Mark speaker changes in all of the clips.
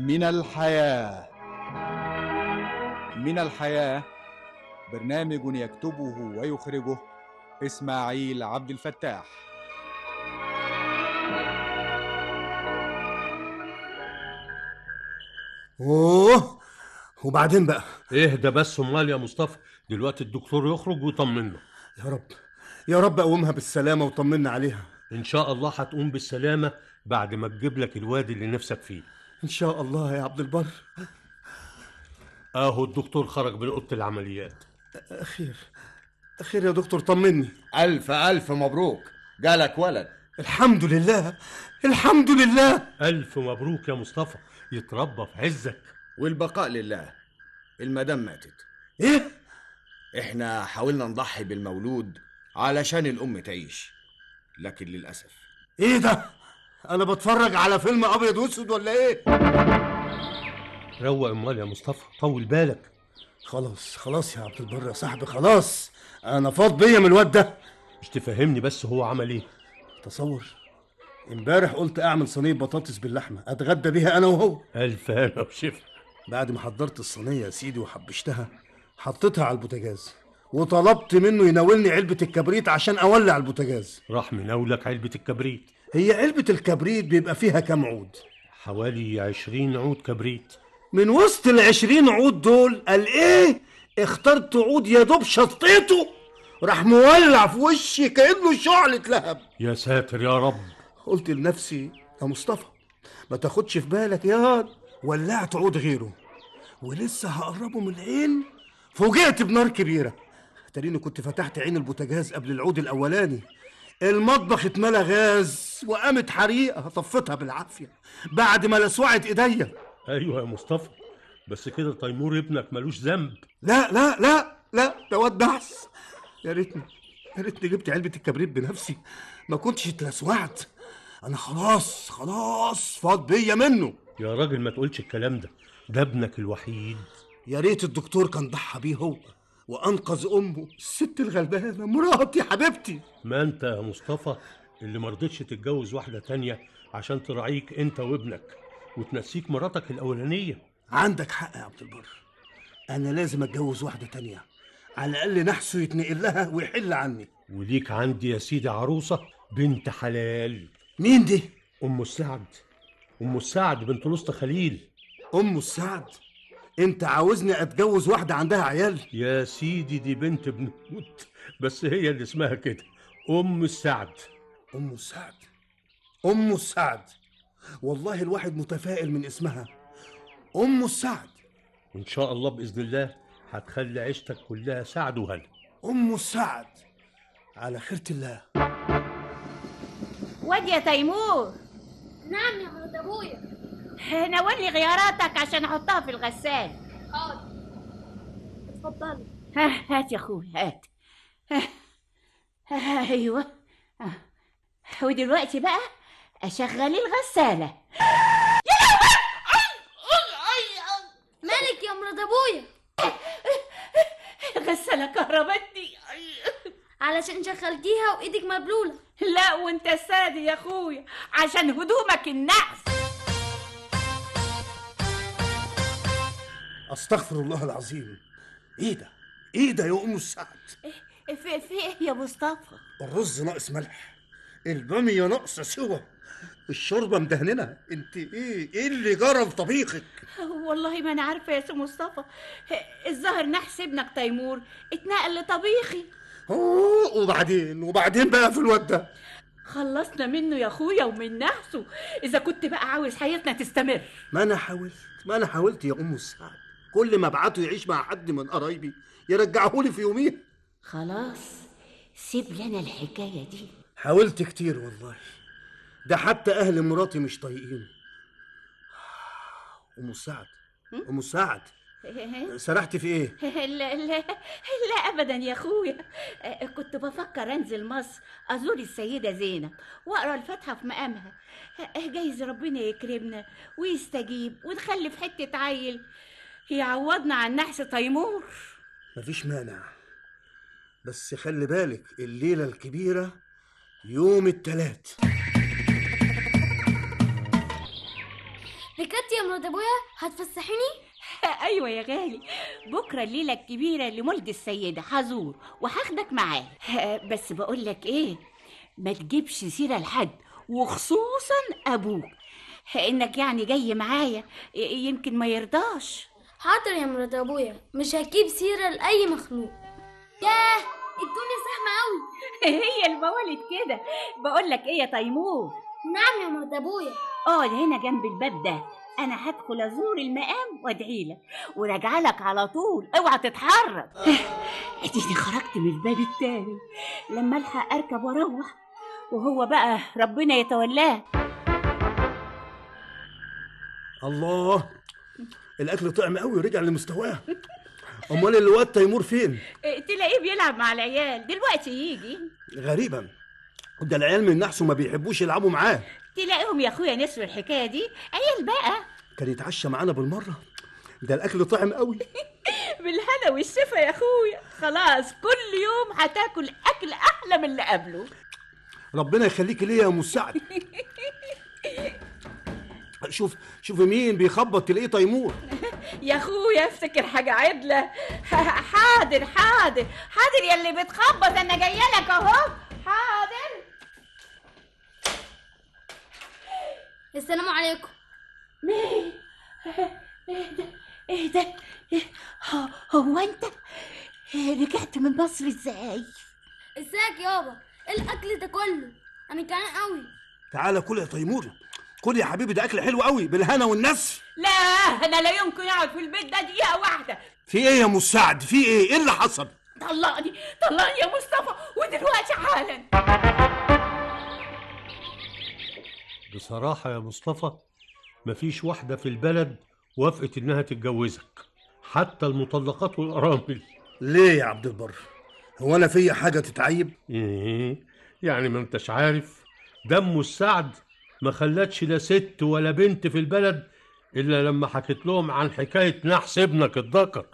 Speaker 1: من الحياة من الحياة برنامج يكتبه ويخرجه إسماعيل عبد الفتاح
Speaker 2: اوه وبعدين بقى
Speaker 3: اهدى بس امال يا مصطفى دلوقتي الدكتور يخرج ويطمنا
Speaker 2: يا رب يا رب قومها بالسلامه وطمنا عليها
Speaker 3: ان شاء الله هتقوم بالسلامه بعد ما تجيب لك الوادي اللي نفسك فيه
Speaker 2: ان شاء الله يا عبد البر
Speaker 3: اهو الدكتور خرج من اوضه العمليات
Speaker 2: اخير اخير يا دكتور طمني
Speaker 4: ألف ألف مبروك جالك ولد
Speaker 2: الحمد لله الحمد لله
Speaker 3: الف مبروك يا مصطفى يتربى في عزك
Speaker 4: والبقاء لله المدام ماتت
Speaker 2: ايه
Speaker 4: احنا حاولنا نضحي بالمولود علشان الأم تعيش لكن للأسف
Speaker 2: ايه ده انا بتفرج على فيلم ابيض واسود ولا ايه
Speaker 3: روق امال يا مصطفى طول بالك
Speaker 2: خلاص خلاص يا عبد البر يا صاحبي خلاص انا فاض بيا من الواد ده
Speaker 3: مش تفهمني بس هو عمل ايه
Speaker 2: تصور امبارح قلت اعمل صينيه بطاطس باللحمه اتغدى بيها انا وهو
Speaker 3: الف هنا وشفا
Speaker 2: بعد ما حضرت الصينيه يا سيدي وحبشتها حطيتها على البوتاجاز وطلبت منه يناولني علبه الكبريت عشان اولع البوتاجاز
Speaker 3: راح مناولك علبه الكبريت
Speaker 2: هي علبه الكبريت بيبقى فيها كام عود
Speaker 3: حوالي عشرين عود كبريت
Speaker 2: من وسط العشرين عود دول قال ايه اخترت عود يا دوب شطيته راح مولع في وشي كانه شعلة لهب
Speaker 3: يا ساتر يا رب
Speaker 2: قلت لنفسي يا مصطفى ما تاخدش في بالك يا ولعت عود غيره ولسه هقربه من العين فوجئت بنار كبيرة تريني كنت فتحت عين البوتاجاز قبل العود الأولاني المطبخ اتملى غاز وقامت حريقة طفتها بالعافية بعد ما لسوعت ايديا
Speaker 3: ايوه يا مصطفى بس كده تيمور ابنك ملوش ذنب
Speaker 2: لا لا لا لا ده واد نحس يا ريتني يا ريتني جبت علبة الكبريت بنفسي ما كنتش اتلسوعت انا خلاص خلاص فاض بيا منه
Speaker 3: يا راجل ما تقولش الكلام ده ده ابنك الوحيد
Speaker 2: يا ريت الدكتور كان ضحى بيه هو وانقذ امه الست الغلبانه مراتي حبيبتي
Speaker 3: ما انت يا مصطفى اللي مرضتش تتجوز واحده تانية عشان تراعيك انت وابنك وتنسيك مراتك الاولانيه
Speaker 2: عندك حق يا عبد البر انا لازم اتجوز واحده تانية على الاقل نحسه يتنقل لها ويحل عني
Speaker 3: وليك عندي يا سيدي عروسه بنت حلال
Speaker 2: مين دي
Speaker 3: ام السعد ام السعد بنت لسط خليل
Speaker 2: ام السعد انت عاوزني اتجوز واحده عندها عيال
Speaker 3: يا سيدي دي بنت بنوت بس هي اللي اسمها كده ام السعد
Speaker 2: ام السعد ام السعد والله الواحد متفائل من اسمها ام السعد
Speaker 3: وان شاء الله باذن الله هتخلي عيشتك كلها سعد وهنا
Speaker 2: ام السعد على خيرة الله
Speaker 5: واد يا تيمور
Speaker 6: نعم يا مرات ابويا
Speaker 5: ناولني غياراتك عشان احطها في الغسال
Speaker 6: حاضر اتفضلي
Speaker 5: ها هات يا اخوي هات ها، ها، ايوه ها. ودلوقتي بقى اشغل الغساله
Speaker 6: مالك يا مرات ابويا
Speaker 5: الغساله كهربتني
Speaker 6: علشان شغلتيها وايدك مبلوله
Speaker 5: لا وانت السادي يا اخويا عشان هدومك النحس
Speaker 2: استغفر الله العظيم ايه ده ايه ده يا ام السعد
Speaker 5: في في ايه يا مصطفى
Speaker 2: الرز ناقص ملح الباميه ناقصه سوا الشوربه مدهننه انت ايه ايه اللي جرى في طبيخك
Speaker 5: والله ما انا عارفه يا سي مصطفى الظاهر نحس ابنك تيمور اتنقل لطبيخي
Speaker 2: اوه وبعدين وبعدين بقى في الواد ده
Speaker 5: خلصنا منه يا اخويا ومن نفسه اذا كنت بقى عاوز حياتنا تستمر
Speaker 2: ما انا حاولت ما انا حاولت يا ام السعد كل ما ابعته يعيش مع حد من قرايبي يرجعهولي في يومين
Speaker 5: خلاص سيب لنا الحكايه دي
Speaker 2: حاولت كتير والله ده حتى اهل مراتي مش طايقين ام السعد ام السعد سرحت في ايه
Speaker 5: لا لا لا ابدا يا اخويا كنت بفكر انزل مصر ازور السيده زينب واقرا الفاتحه في مقامها جايز ربنا يكرمنا ويستجيب ونخلف حته عيل يعوضنا عن نحس تيمور
Speaker 2: مفيش مانع بس خلي بالك الليله الكبيره يوم التلات
Speaker 6: ركبت عرفتي يا مرات ابويا هتفسحيني
Speaker 5: ايوه يا غالي بكره الليله الكبيره لمولد السيده هزور وهاخدك معايا بس بقول لك ايه ما تجيبش سيره لحد وخصوصا ابوك انك يعني جاي معايا ي- يمكن ما يرضاش
Speaker 6: حاضر يا مرات ابويا مش هجيب سيره لاي مخلوق ياه الدنيا زحمه قوي
Speaker 5: هي الموالد كده بقول لك ايه يا تيمور
Speaker 6: نعم يا مرات ابويا
Speaker 5: اقعد هنا جنب الباب ده انا هدخل ازور المقام وادعي لك وراجع لك على طول اوعى تتحرك اديني خرجت من الباب التاني لما الحق اركب واروح وهو بقى ربنا يتولاه
Speaker 2: الله الاكل طعم قوي ورجع لمستواه امال الواد تيمور فين
Speaker 5: إيه، تلاقيه بيلعب مع العيال دلوقتي يجي
Speaker 2: غريبا ده العيال من نحسه ما بيحبوش يلعبوا معاه
Speaker 5: تلاقيهم يا اخويا نسوا الحكايه دي عيال بقى
Speaker 2: كان يتعشى معانا بالمره ده الاكل طعم قوي
Speaker 5: بالهنا والشفا يا اخويا خلاص كل يوم هتاكل اكل احلى من اللي قبله
Speaker 2: ربنا يخليك ليا يا ام سعد شوف شوف مين بيخبط تلاقيه تيمور
Speaker 5: يا اخويا افتكر حاجه عدله حاضر حاضر حاضر يا اللي بتخبط انا جايه لك اهو حاضر
Speaker 6: السلام عليكم
Speaker 5: مين ايه ده ايه ده إيه؟ هو- هو انت رجعت من مصر ازاي
Speaker 6: ازيك يابا ايه الاكل ده كله انا جعان قوي
Speaker 2: تعالى كل يا تيمور كل يا حبيبي ده اكل حلو قوي بالهنا والنسف
Speaker 5: لا انا لا يمكن اقعد في البيت ده دقيقه واحده
Speaker 2: في ايه يا ام سعد في ايه ايه اللي حصل
Speaker 5: طلقني طلقني يا مصطفى ودلوقتي حالا
Speaker 3: بصراحة يا مصطفى مفيش واحدة في البلد وافقت إنها تتجوزك حتى المطلقات والأرامل
Speaker 2: ليه يا عبد البر هو انا فيا حاجه تتعيب
Speaker 3: إيه يعني ما انتش عارف دمه السعد ما خلتش لا ست ولا بنت في البلد إلا لما حكيت لهم عن حكاية نحس ابنك الذكر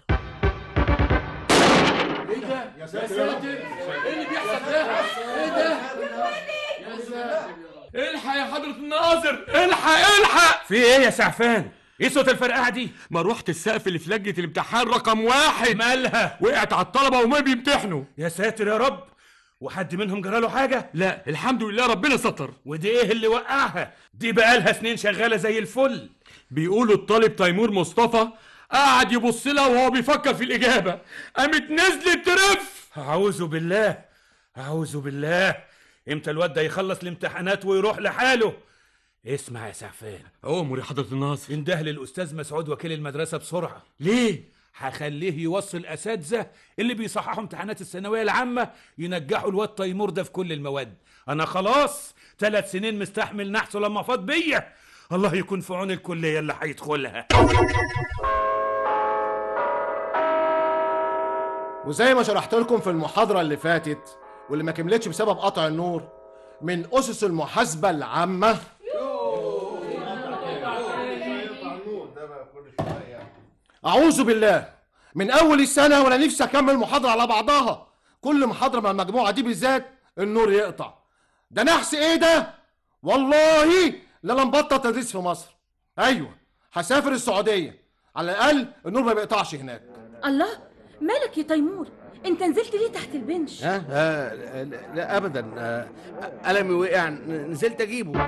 Speaker 7: الحق يا حضرة الناظر الحق الحق
Speaker 8: في ايه يا سعفان؟ ايه صوت الفرقعه دي؟
Speaker 7: مروحة السقف اللي في لجنة الامتحان رقم واحد
Speaker 8: مالها؟
Speaker 7: وقعت على الطلبة وما بيمتحنوا
Speaker 8: يا ساتر يا رب وحد منهم جراله حاجه؟
Speaker 7: لا الحمد لله ربنا ستر
Speaker 8: ودي ايه اللي وقعها؟ دي بقالها سنين شغاله زي الفل
Speaker 7: بيقولوا الطالب تيمور مصطفى قعد يبص لها وهو بيفكر في الإجابة قامت نزلت ترف
Speaker 8: اعوذ بالله اعوذ بالله امتى الواد ده يخلص الامتحانات ويروح لحاله اسمع يا سعفان
Speaker 7: أمر يا حضرة الناظر
Speaker 8: انده للاستاذ مسعود وكيل المدرسه بسرعه
Speaker 7: ليه؟
Speaker 8: هخليه يوصل اساتذه اللي بيصححوا امتحانات الثانويه العامه ينجحوا الواد تيمور ده في كل المواد انا خلاص ثلاث سنين مستحمل نحسه لما فاض بيا الله يكون في عون الكليه اللي هيدخلها
Speaker 9: وزي ما شرحت لكم في المحاضرة اللي فاتت واللي ما كملتش بسبب قطع النور من أسس المحاسبة العامة أعوذ بالله من أول السنة وأنا نفسي أكمل محاضرة على بعضها كل محاضرة مع المجموعة دي بالذات النور يقطع ده نحس إيه ده؟ والله لا أنا مبطل تدريس في مصر أيوه هسافر السعودية على الأقل النور ما بيقطعش هناك
Speaker 5: الله مالك يا تيمور انت نزلت ليه تحت البنش
Speaker 4: ها آه لا- لا ابدا آه قلمي وقع ن- نزلت اجيبه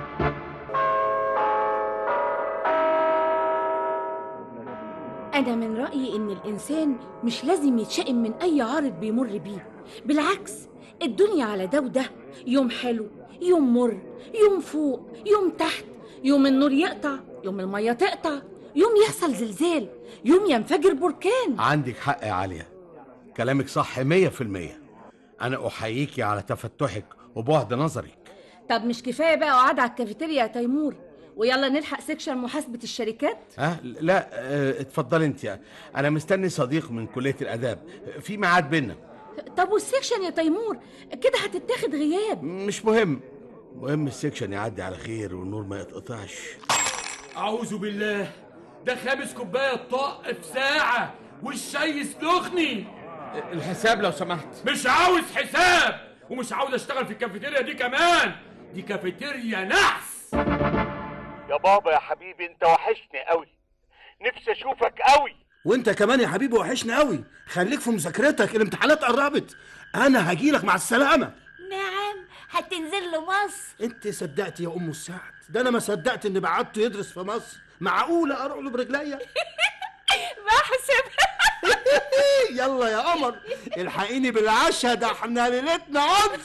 Speaker 5: أنا من رأيي إن الإنسان مش لازم يتشائم من أي عارض بيمر بيه بالعكس الدنيا على ده وده يوم حلو يوم مر يوم فوق يوم تحت يوم النور يقطع يوم المية تقطع يوم يحصل زلزال يوم ينفجر بركان
Speaker 4: عندك حق يا عالية كلامك صح مية في المية أنا أحييكي على تفتحك وبعد نظرك
Speaker 5: طب مش كفاية بقى قعد على الكافيتيريا يا تيمور ويلا نلحق سيكشن محاسبة الشركات
Speaker 4: ها لا آه، اتفضلي انت أنا مستني صديق من كلية الآداب في ميعاد بينا
Speaker 5: طب والسيكشن يا تيمور كده هتتاخد غياب
Speaker 4: مش مهم مهم السكشن يعدي على خير والنور ما يتقطعش
Speaker 7: أعوذ بالله ده خامس كوباية طق في ساعة والشاي سلخني
Speaker 4: الحساب لو سمحت
Speaker 7: مش عاوز حساب ومش عاوز اشتغل في الكافيتيريا دي كمان دي كافيتيريا نحس
Speaker 10: يا بابا يا حبيبي انت وحشني قوي نفسي اشوفك قوي
Speaker 2: وانت كمان يا حبيبي وحشني قوي خليك في مذاكرتك الامتحانات قربت انا هجيلك مع السلامه
Speaker 5: نعم هتنزل له مصر
Speaker 2: انت صدقت يا ام السعد ده انا ما صدقت اني بعته يدرس في مصر معقوله اروح له برجليا
Speaker 5: بحسب
Speaker 2: يلا يا قمر الحقيني بالعشاء ده احنا ليلتنا عنس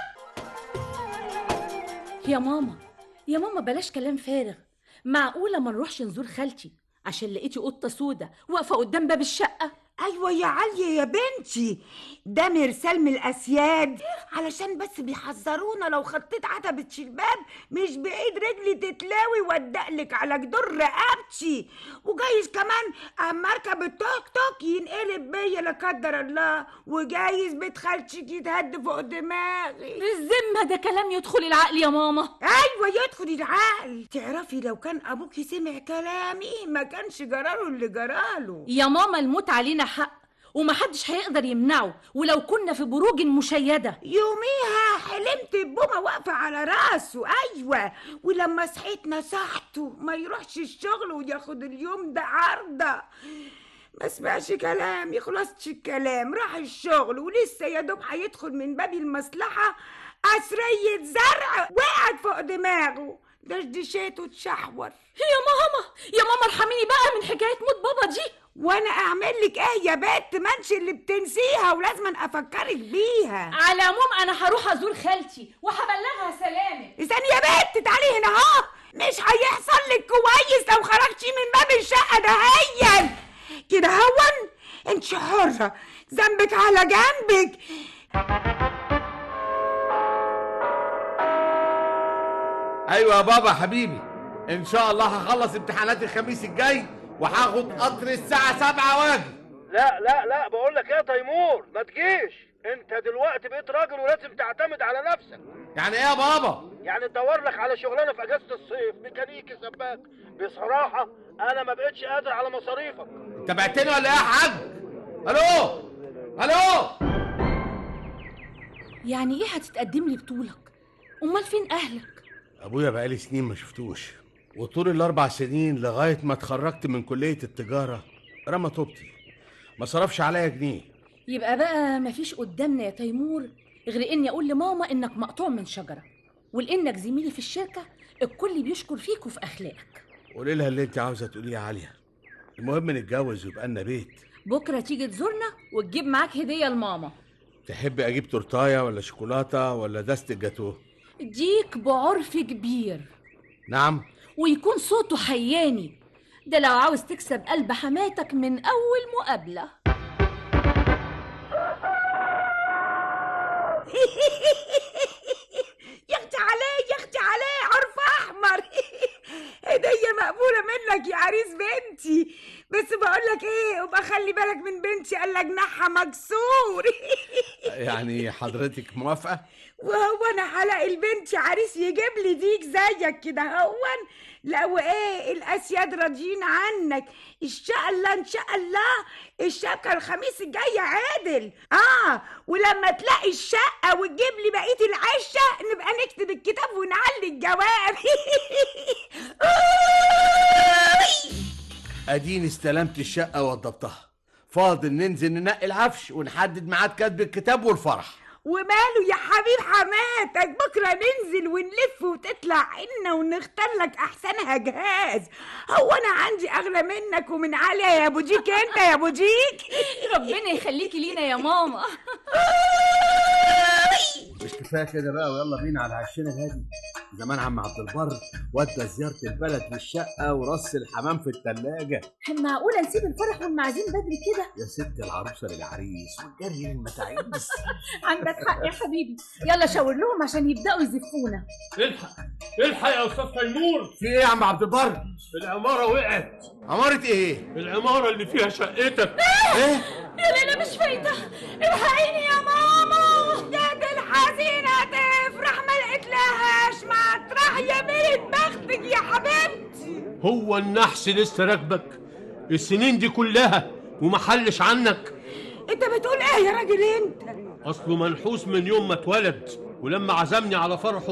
Speaker 11: يا ماما يا ماما بلاش كلام فارغ معقولة ما نروحش نزور خالتي عشان لقيتي قطة سودة واقفة قدام باب الشقة
Speaker 12: ايوه يا عليا يا بنتي ده مرسال من الاسياد علشان بس بيحذرونا لو خطيت عتبة الباب مش بايد رجلي تتلاوي وادقلك على جدر رقبتي وجايز كمان اما اركب التوك توك ينقلب بيا لا قدر الله وجايز بيت خالتك يتهد فوق دماغي
Speaker 11: بالذمة ده كلام يدخل العقل يا ماما
Speaker 12: ايوه يدخل العقل تعرفي لو كان ابوكي سمع كلامي ما كانش جراله اللي جراله
Speaker 11: يا ماما الموت علينا حق ومحدش هيقدر يمنعه ولو كنا في بروج مشيدة
Speaker 12: يوميها حلمت ببومة واقفة على راسه أيوة ولما صحيت نصحته ما يروحش الشغل وياخد اليوم ده عارضة ما سمعش كلامي خلصتش الكلام راح الشغل ولسه يا دوب هيدخل من باب المصلحة قصرية زرع وقعت فوق دماغه دشدشته اتشحور
Speaker 11: يا ماما يا ماما ارحميني بقى من حكاية موت بابا دي
Speaker 12: وانا اعمل لك ايه يا بنت ما انت اللي بتنسيها ولازم افكرك بيها
Speaker 11: على العموم انا هروح ازور خالتي وهبلغها سلامك
Speaker 12: استني يا بنت تعالي هنا اهو مش هيحصل لك كويس لو خرجتي من باب الشقه دهيا كده هون انت حره ذنبك على جنبك
Speaker 4: ايوه يا بابا يا حبيبي ان شاء الله هخلص امتحانات الخميس الجاي وهاخد قطر الساعه 7 واجي
Speaker 9: لا لا لا بقول لك يا تيمور ما تجيش انت دلوقتي بقيت راجل ولازم تعتمد على نفسك
Speaker 4: يعني ايه يا بابا
Speaker 9: يعني تدور لك على شغلانه في اجازه الصيف ميكانيكي سباك بصراحه انا ما بقتش قادر على مصاريفك
Speaker 4: انت بعتني ولا ايه يا حاج الو الو
Speaker 11: يعني ايه هتتقدم لي بطولك امال فين اهلك
Speaker 4: ابويا بقالي سنين ما شفتوش وطول الاربع سنين لغايه ما اتخرجت من كليه التجاره رمى طوبتي ما صرفش عليا جنيه
Speaker 11: يبقى بقى مفيش قدامنا يا تيمور غير اني اقول لماما انك مقطوع من شجره ولانك زميلي في الشركه الكل بيشكر فيك وفي اخلاقك
Speaker 4: قولي لها اللي انت عاوزه تقوليه يا عاليه المهم نتجوز ويبقى لنا بيت
Speaker 11: بكره تيجي تزورنا وتجيب معاك هديه لماما
Speaker 4: تحب اجيب تورتايه ولا شوكولاته ولا دستة جاتوه
Speaker 11: ديك بعرف كبير
Speaker 4: نعم
Speaker 11: ويكون صوته حياني ده لو عاوز تكسب قلب حماتك من اول مقابله
Speaker 12: يا اختي عليه يا اختي عليه عرف احمر هديه مقبوله منك يا عريس بنتي بس بقول لك ايه وبقى خلي بالك من بنتي قال لك جناحها مكسور
Speaker 4: يعني حضرتك موافقه
Speaker 12: وهو انا هلاقي البنت عريس يجيب لي ديك زيك كده هون لا وايه الاسياد راضيين عنك ان شاء الله ان شاء الله الشبكه الخميس الجاي عادل اه ولما تلاقي الشقه وتجيب لي بقيه العشه نبقى نكتب الكتاب ونعلي الجواب
Speaker 4: اديني استلمت الشقه ووضبتها فاضل ننزل ننقي العفش ونحدد ميعاد كتب الكتاب والفرح
Speaker 12: وماله يا حبيب حماتك بكره ننزل ونلف وتطلع عنا ونختار لك احسنها جهاز هو انا عندي اغلى منك ومن عليا يا ابو جيك انت يا ابو جيك
Speaker 11: ربنا يخليكي لينا يا ماما
Speaker 4: مش كفايه كده بقى ويلا بينا على عشنا الهادي زمان عم عبد البر ودى زياره البلد للشقه ورص الحمام في الثلاجه
Speaker 11: معقوله نسيب الفرح والمعازيم بدري كده
Speaker 4: يا ست العروسه للعريس والجري للمتاعيس
Speaker 11: عندك حق يا حبيبي يلا شاور لهم عشان يبداوا يزفونا
Speaker 3: الحق الحق يا استاذ تيمور
Speaker 4: في ايه يا عم عبد البر
Speaker 3: العماره وقعت
Speaker 4: عماره ايه
Speaker 3: العماره اللي فيها شقتك
Speaker 4: ايه
Speaker 11: يا ليلى مش فايته الحقيني يا ماما
Speaker 12: يا دي الحزينه تفرح ما لقيت لهاش مطرح يا بنت بختك يا حبيبتي
Speaker 3: هو النحس لسه راكبك السنين دي كلها ومحلش عنك
Speaker 12: انت بتقول ايه يا راجل انت
Speaker 3: اصله منحوس من يوم ما اتولد ولما عزمني على فرحه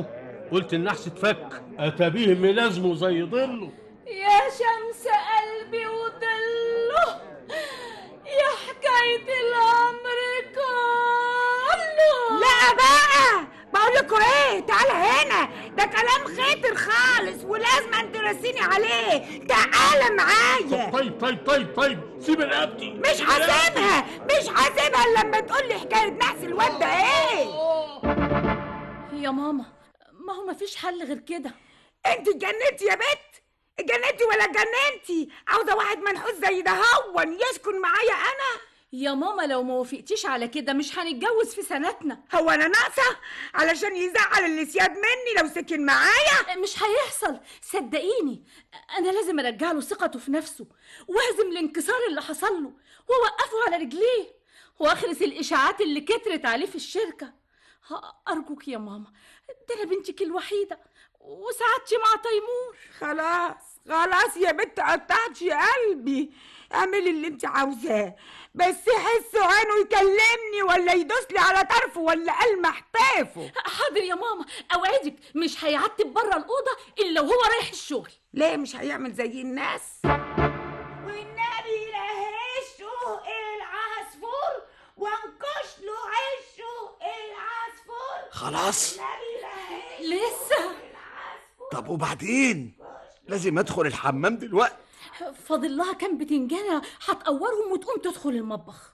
Speaker 3: قلت النحس اتفك اتابيه ملازمه زي ظله
Speaker 11: يا شمس قلبي وضله يا حكاية العمر كله
Speaker 12: لا بقى بقول لكم ايه تعالى هنا ده كلام خطر خالص ولازم انت ترسيني عليه تعالى معايا
Speaker 3: طيب طيب طيب طيب سيب رقبتي
Speaker 12: مش هسيبها مش هسيبها إلا لما تقول لي حكايه نحس الواد ده ايه
Speaker 11: يا ماما ما هو مفيش حل غير كده
Speaker 12: انت اتجننتي يا بت اتجننتي ولا اتجننتي عاوزه واحد منحوس زي ده هون يسكن معايا انا
Speaker 11: يا ماما لو ما وافقتيش على كده مش هنتجوز في سنتنا
Speaker 12: هو انا ناقصه علشان يزعل اللي سياد مني لو سكن معايا
Speaker 11: مش هيحصل صدقيني انا لازم ارجع له ثقته في نفسه واهزم الانكسار اللي حصل له واوقفه على رجليه واخرس الاشاعات اللي كترت عليه في الشركه ه- ارجوك يا ماما ده انا بنتك الوحيده وسعادتي مع تيمور
Speaker 12: خلاص خلاص يا بنت قطعتي قلبي اعملي اللي انت عاوزاه بس حس عينه يكلمني ولا يدوس لي على طرفه ولا المح طيفه
Speaker 11: حاضر يا ماما اوعدك مش هيعتب بره الاوضه الا وهو رايح الشغل
Speaker 12: ليه مش هيعمل زي الناس والنبي لهشه العصفور وانكش له عشه العصفور
Speaker 4: خلاص
Speaker 11: لسه
Speaker 4: طب وبعدين لازم ادخل الحمام دلوقتي
Speaker 11: فاضل لها كام بتنجانه هتقورهم وتقوم تدخل المطبخ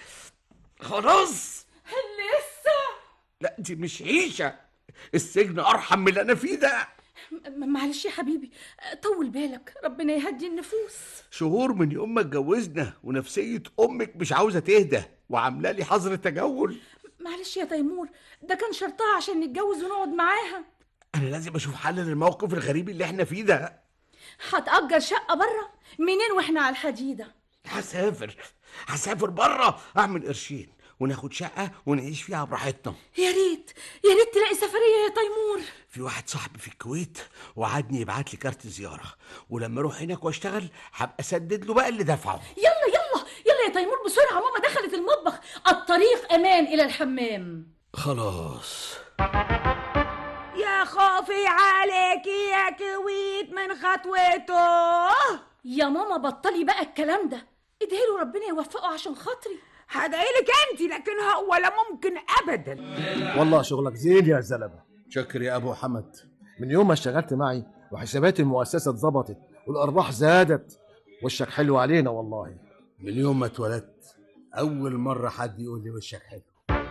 Speaker 4: خلاص
Speaker 11: لسه
Speaker 4: لا دي مش عيشه السجن ارحم من اللي انا فيه ده
Speaker 11: م- معلش يا حبيبي طول بالك ربنا يهدي النفوس
Speaker 4: شهور من يوم ما اتجوزنا ونفسيه امك مش عاوزه تهدى وعامله لي حظر تجول
Speaker 11: معلش يا تيمور ده كان شرطها عشان نتجوز ونقعد معاها
Speaker 4: انا لازم اشوف حل للموقف الغريب اللي احنا فيه ده
Speaker 11: هتأجر شقة بره منين واحنا على الحديدة
Speaker 4: هسافر هسافر بره اعمل قرشين وناخد شقه ونعيش فيها براحتنا
Speaker 11: يا ريت يا ريت تلاقي سفرية يا تيمور
Speaker 4: في واحد صاحبي في الكويت وعدني يبعت لي كارت زياره ولما اروح هناك واشتغل هبقى اسدد له بقى اللي دفعه
Speaker 11: يلا يلا يلا يا تيمور بسرعة ماما دخلت المطبخ الطريق أمان إلى الحمام
Speaker 4: خلاص
Speaker 12: يا خوفي عليك يا كويت من خطوته
Speaker 11: يا ماما بطلي بقى الكلام ده ادعيله ربنا يوفقه عشان خاطري
Speaker 12: هدعيلك انت لكن هو لا ممكن ابدا
Speaker 9: والله شغلك زين يا زلمه
Speaker 4: شكر يا ابو حمد
Speaker 9: من يوم ما اشتغلت معي وحسابات المؤسسه اتظبطت والارباح زادت وشك حلو علينا والله
Speaker 4: من يوم ما اتولدت اول مره حد يقول لي وشك حلو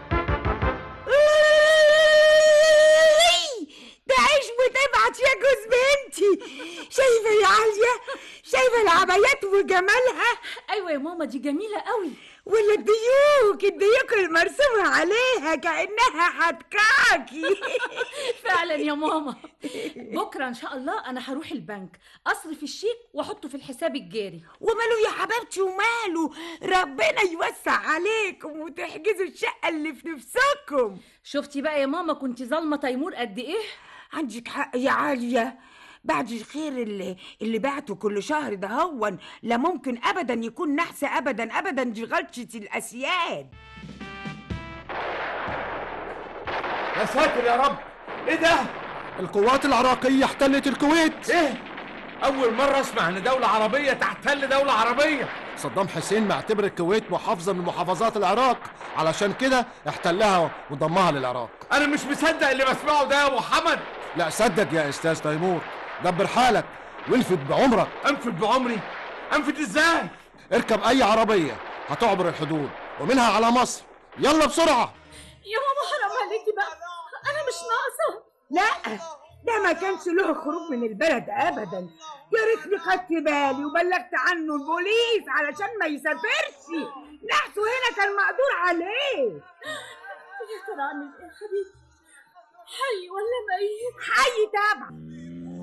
Speaker 12: تعيش وتبعت يا جوز بنتي شايفه يا عاليه شايفه العبايات وجمالها
Speaker 11: أيوة يا ماما دي جميلة قوي
Speaker 12: ولا الديوك الديوك المرسومه عليها كانها هتكاكي
Speaker 11: فعلا يا ماما بكرة إن شاء الله أنا هروح البنك أصرف الشيك وأحطه في الحساب الجاري
Speaker 12: وماله يا حبيبتي وماله ربنا يوسع عليكم وتحجزوا الشقه اللي في نفسكم
Speaker 11: شفتي بقى يا ماما كنت ظالمة تيمور قد إيه
Speaker 12: عندك حق يا عالية بعد الخير اللي اللي بعته كل شهر ده هون لا ممكن ابدا يكون نحس ابدا ابدا دي غلطة الاسياد
Speaker 4: يا ساتر يا رب ايه ده
Speaker 9: القوات العراقيه احتلت الكويت
Speaker 4: ايه اول مره اسمع ان دوله عربيه تحتل دوله عربيه
Speaker 9: صدام حسين معتبر الكويت محافظه من محافظات العراق علشان كده احتلها وضمها للعراق
Speaker 4: انا مش مصدق اللي بسمعه ده يا ابو حمد
Speaker 9: لا صدق يا استاذ تيمور دبر حالك وانفد بعمرك
Speaker 4: انفد بعمري انفد ازاي
Speaker 9: اركب اي عربيه هتعبر الحدود ومنها على مصر يلا بسرعه
Speaker 11: يا ماما حرام عليكي بقى أنا مش ناقصة
Speaker 12: لا ده ما كانش له خروج من البلد ابدا يا ريتني خدت بالي وبلغت عنه البوليس علشان ما يسافرش نحسه هنا كان مقدور عليه
Speaker 11: يا ترى أعمل إيه يا حبيبي حي ولا ميت
Speaker 12: حي طبعا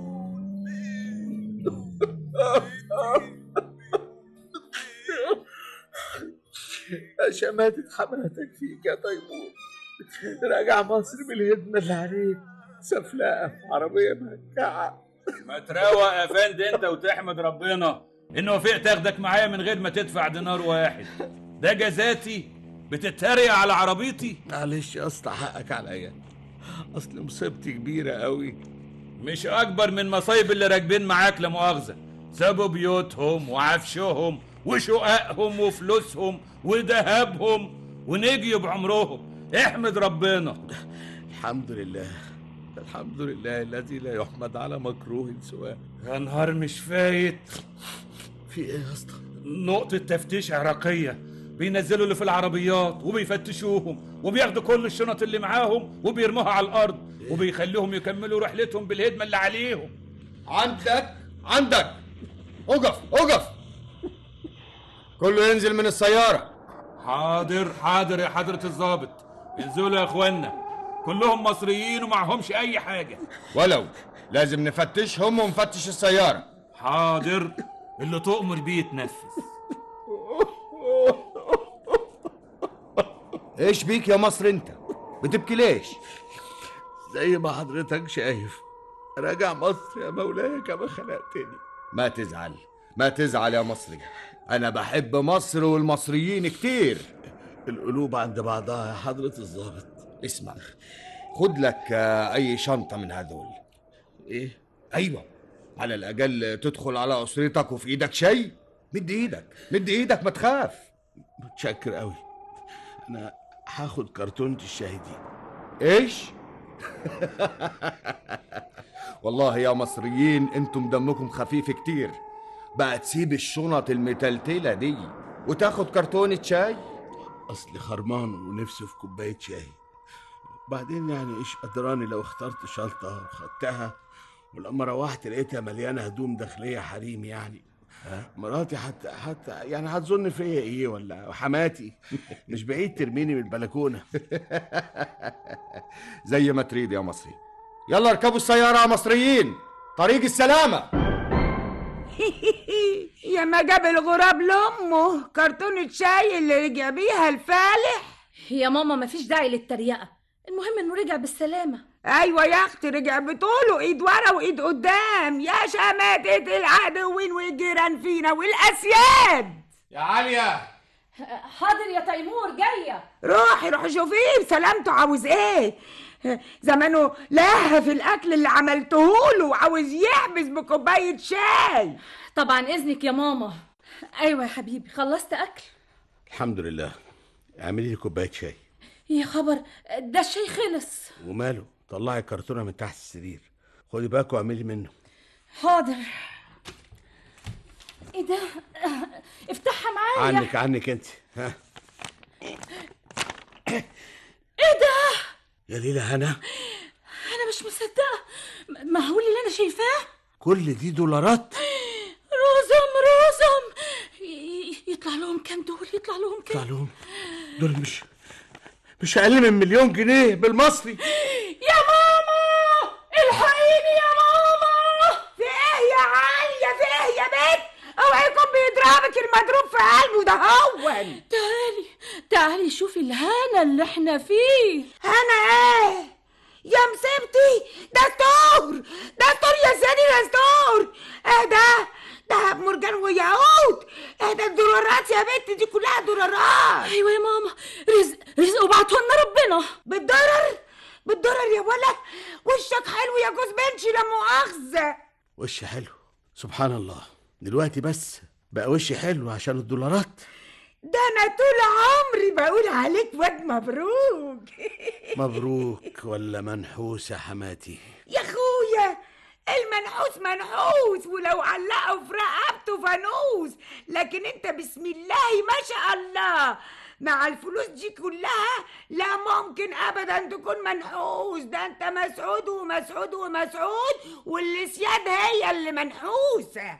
Speaker 4: شماتة حماتك فيك يا تيمور راجع مصر بالهدمة اللي عليك سفلقة في عربية مهكعة
Speaker 8: ما تروق يا فندم انت وتحمد ربنا انه وافقت تاخدك معايا من غير ما تدفع دينار واحد ده جزاتي بتتريق على عربيتي
Speaker 4: معلش يا اسطى حقك عليا اصل مصيبتي كبيره قوي
Speaker 8: مش اكبر من مصايب اللي راكبين معاك لا مؤاخذه سابوا بيوتهم وعفشهم وشققهم وفلوسهم وذهبهم ونجيوا بعمرهم احمد ربنا
Speaker 4: الحمد لله الحمد لله الذي لا يحمد على مكروه سواه
Speaker 8: يا نهار مش فايت
Speaker 4: في ايه يا اسطى
Speaker 8: نقطة تفتيش عراقية بينزلوا اللي في العربيات وبيفتشوهم وبياخدوا كل الشنط اللي معاهم وبيرموها على الأرض وبيخليهم يكملوا رحلتهم بالهدمة اللي عليهم
Speaker 9: عندك عندك اقف اقف كله ينزل من السيارة
Speaker 8: حاضر حاضر يا حضرة الضابط انزلوا يا اخوانا كلهم مصريين ومعهمش اي حاجة
Speaker 9: ولو لازم نفتشهم ونفتش السيارة
Speaker 8: حاضر اللي تؤمر بيه يتنفذ
Speaker 9: ايش بيك يا مصر انت بتبكي ليش
Speaker 4: زي ما حضرتك شايف راجع مصر يا مولاي كما خلقتني
Speaker 9: ما تزعل ما تزعل يا مصري انا بحب مصر والمصريين كتير
Speaker 4: القلوب عند بعضها يا حضرة الضابط
Speaker 9: اسمع خد لك آه، اي شنطة من هذول
Speaker 4: ايه
Speaker 9: ايوه على الاقل تدخل على اسرتك وفي ايدك شيء مد ايدك مد ايدك ما تخاف
Speaker 4: متشكر قوي انا هاخد كرتونة الشاهدين
Speaker 9: ايش والله يا مصريين انتم دمكم خفيف كتير بقى تسيب الشنط المتلتلة دي وتاخد كرتونة شاي
Speaker 4: اصلي خرمان ونفسي في كوباية شاي بعدين يعني ايش قدراني لو اخترت شنطة وخدتها ولما روحت لقيتها مليانة هدوم داخلية حريم يعني مراتي حتى حتى يعني هتظن فيا ايه ولا حماتي مش بعيد ترميني من البلكونه
Speaker 9: زي ما تريد يا مصري يلا اركبوا السيارة يا مصريين طريق السلامة
Speaker 12: يا ما جاب الغراب لامه كرتونة شاي اللي رجع بيها الفالح
Speaker 11: يا ماما مفيش داعي للتريقة المهم انه رجع بالسلامة
Speaker 12: ايوه يا اختي رجع بطوله ايد ورا وايد قدام يا شماتة العدوين والجيران فينا والاسياد
Speaker 9: يا عالية
Speaker 11: حاضر يا تيمور جاية
Speaker 12: روحي روحي شوفيه بسلامته عاوز ايه زمانه لاه في الاكل اللي عملته له وعاوز يحبس بكوبايه شاي
Speaker 11: طبعا اذنك يا ماما ايوه يا حبيبي خلصت اكل
Speaker 4: الحمد لله اعملي لي كوبايه شاي
Speaker 11: يا خبر ده الشاي خلص
Speaker 4: وماله طلعي كرتونه من تحت السرير خدي باكو واعملي منه
Speaker 11: حاضر ايه ده افتحها معايا
Speaker 4: عنك عنك انت ها
Speaker 11: ايه ده
Speaker 4: يا ليلى هنا
Speaker 11: انا مش مصدقه م- معقول اللي انا شايفاه
Speaker 4: كل دي دولارات
Speaker 11: رزم رزم ي- ي- يطلع لهم كام دول يطلع لهم
Speaker 4: يطلع
Speaker 11: كام
Speaker 4: لهم دول مش مش اقل من مليون جنيه بالمصري
Speaker 11: يا ماما الحقيني يا ماما
Speaker 12: في ايه يا عالية في ايه يا بنت اوعى يكون بيضربك المضروب في قلبه ده هون
Speaker 11: تعالي تعالي شوفي الهنا اللي احنا فيه
Speaker 12: انا ايه يا مصيبتي دستور دستور يا سيدي دستور ايه ده دهب مرجان وياقوت ايه ده الدولارات يا بنت دي كلها دولارات
Speaker 11: ايوه يا ماما رزق رزق وبعته لنا ربنا
Speaker 12: بالدولار بالدولار يا ولا وشك حلو يا جوز بنتي لا مؤاخذة
Speaker 4: وش حلو سبحان الله دلوقتي بس بقى وشي حلو عشان الدولارات
Speaker 12: ده انا طول عمري بقول عليك واد مبروك
Speaker 4: مبروك ولا منحوس يا حماتي
Speaker 12: يا اخويا المنحوس منحوس ولو علقوا في رقبته فانوس لكن انت بسم الله ما شاء الله مع الفلوس دي كلها لا ممكن ابدا تكون منحوس ده انت مسعود ومسعود ومسعود والسياد هي اللي منحوسه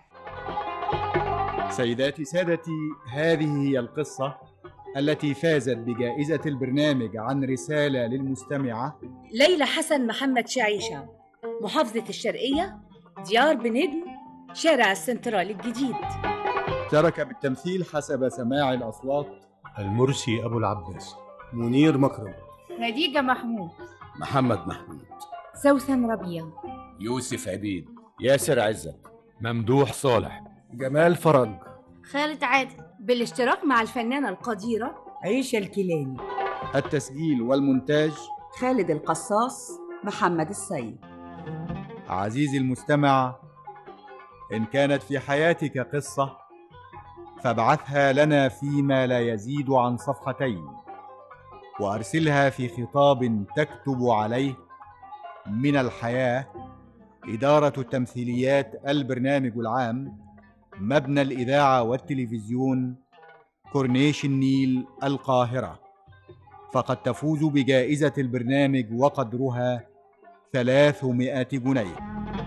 Speaker 1: سيداتي سادتي هذه هي القصة التي فازت بجائزة البرنامج عن رسالة للمستمعة
Speaker 13: ليلى حسن محمد شعيشة محافظة الشرقية ديار بندم شارع السنترال الجديد
Speaker 1: اشترك بالتمثيل حسب سماع الأصوات
Speaker 3: المرسي أبو العباس
Speaker 2: منير مكرم
Speaker 13: خديجة محمود
Speaker 4: محمد محمود
Speaker 13: سوسن ربيع
Speaker 9: يوسف عبيد ياسر عزت
Speaker 7: ممدوح صالح
Speaker 2: جمال فرج
Speaker 13: خالد عادل بالاشتراك مع الفنانة القديرة
Speaker 12: عيشة الكيلاني
Speaker 1: التسجيل والمونتاج
Speaker 14: خالد القصاص محمد السيد
Speaker 1: عزيزي المستمع إن كانت في حياتك قصة فابعثها لنا فيما لا يزيد عن صفحتين وأرسلها في خطاب تكتب عليه من الحياة إدارة التمثيليات البرنامج العام مبنى الإذاعة والتلفزيون كورنيش النيل القاهرة فقد تفوز بجائزة البرنامج وقدرها ثلاثمائة جنيه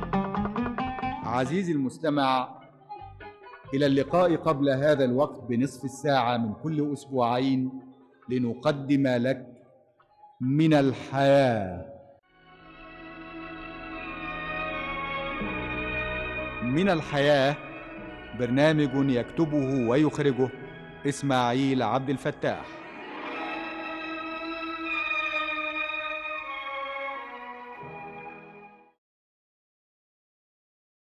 Speaker 1: عزيزي المستمع إلى اللقاء قبل هذا الوقت بنصف الساعة من كل أسبوعين لنقدم لك من الحياة من الحياة برنامج يكتبه ويخرجه إسماعيل عبد الفتاح